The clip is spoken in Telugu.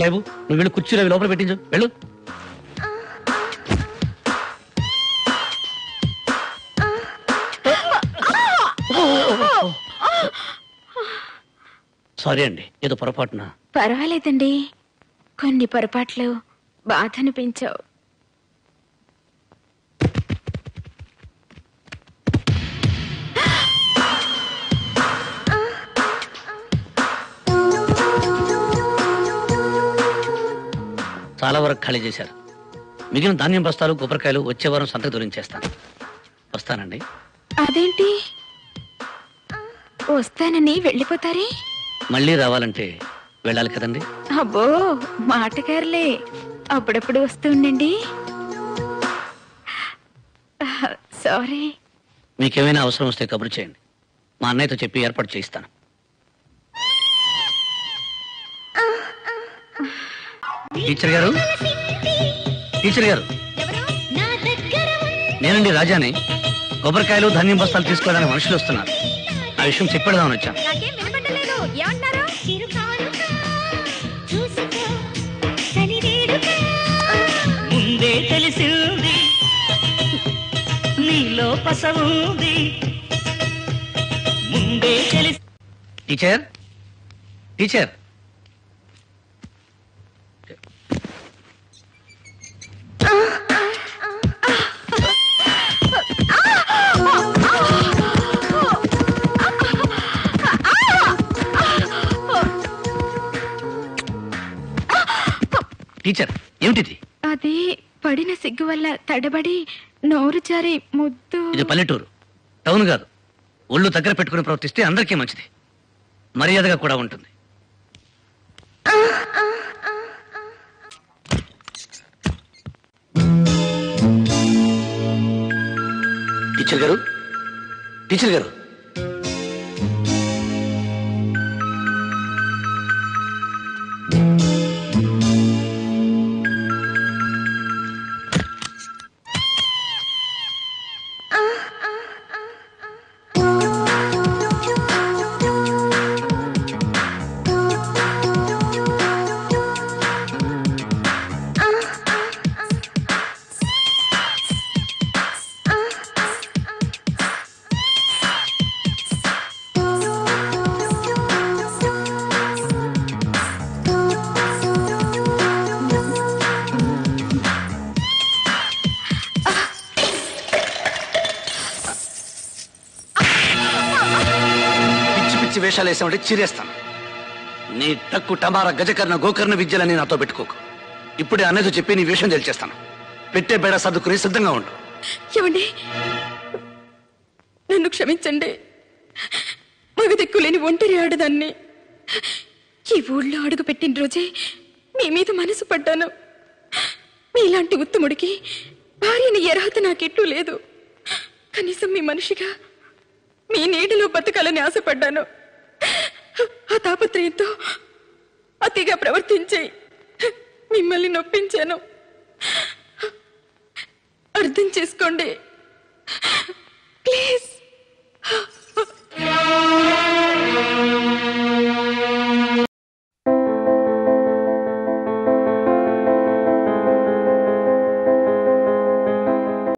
బాబు నువ్వు వెళ్ళి కుర్చీలో అవి లోపల పెట్టించు వెళ్ళు సారీ అండి ఏదో పొరపాటున పర్వాలేదండి కొన్ని పొరపాట్లు బాధ అనిపించావు చాలా వరకు ఖాళీ చేశారు మిగిలిన ధాన్యం బస్తాలు కొబ్బరికాయలు వచ్చే వారం సంతకు దొరించేస్తాను వస్తానండి అదేంటి వస్తానని వెళ్ళిపోతారే మళ్ళీ రావాలంటే వెళ్ళాలి కదండి అబ్బో మాటగారులే అప్పుడప్పుడు వస్తూ ఉండండి సారీ మీకేమైనా అవసరం వస్తే కబురు చేయండి మా అన్నయ్యతో చెప్పి ఏర్పాటు చేయిస్తాను టీచర్ గారు టీచర్ గారు నేనండి రాజాని కొబ్బరికాయలు ధాన్యం బస్తాలు తీసుకోవడానికి మనుషులు వస్తున్నారు ఆ విషయం చెప్పేద్దామని వచ్చాను నాకేం వినపడలేదు ఏమంటారు ముందే తెలిసింది నీలో పసవుంది ముందే తెలిసి టీచర్ టీచర్ టీచర్ ఏమిటిది అది పడిన సిగ్గు వల్ల తడబడి నోరు జారి ముద్దు ఇది పల్లెటూరు టౌన్ కాదు ఒళ్ళు దగ్గర పెట్టుకుని ప్రవర్తిస్తే అందరికీ మంచిది మర్యాదగా కూడా ఉంటుంది టీచర్ గారు టీచర్ గారు పిచ్చి పిచ్చి వేషాలు వేసామంటే చిరేస్తాను నీ టక్కు టమారా గజకర్ణ గోకర్ణ విద్యలని నాతో పెట్టుకోకు ఇప్పుడే అన్నయ్యతో చెప్పి నీ విషయం తెలిచేస్తాను పెట్టే బేడ సర్దుకుని సిద్ధంగా ఉండు ఏమండి నన్ను క్షమించండి మగ దిక్కులేని ఒంటరి ఆడదాన్ని ఈ ఊళ్ళో అడుగు పెట్టిన రోజే మీ మీద మనసు పడ్డాను మీలాంటి ఉత్తముడికి భార్యని ఎరహత నాకెట్టు లేదు కనీసం మీ మనిషిగా మీ నీడలో బతకాలని ఆశపడ్డాను ఆ తాపత్రయంతో అతిగా ప్రవర్తించి మిమ్మల్ని నొప్పించాను అర్థం చేసుకోండి